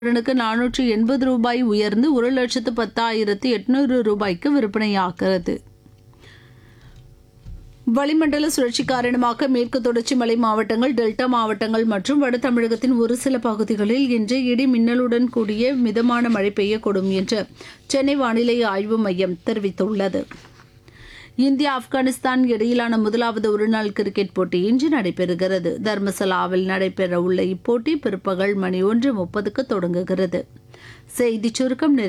டனுக்கு நானூற்று எண்பது ரூபாய் உயர்ந்து ஒரு லட்சத்து பத்தாயிரத்து எட்நூறு ரூபாய்க்கு விற்பனையாகிறது வளிமண்டல சுழற்சி காரணமாக மேற்கு தொடர்ச்சி மலை மாவட்டங்கள் டெல்டா மாவட்டங்கள் மற்றும் வட தமிழகத்தின் ஒரு சில பகுதிகளில் இன்று இடி மின்னலுடன் கூடிய மிதமான மழை பெய்யக்கூடும் என்று சென்னை வானிலை ஆய்வு மையம் தெரிவித்துள்ளது இந்தியா ஆப்கானிஸ்தான் இடையிலான முதலாவது ஒருநாள் கிரிக்கெட் போட்டி இன்று நடைபெறுகிறது தர்மசலாவில் நடைபெறவுள்ள இப்போட்டி பிற்பகல் மணி ஒன்று முப்பதுக்கு தொடங்குகிறது செய்திச் சுருக்கம் நிறைவு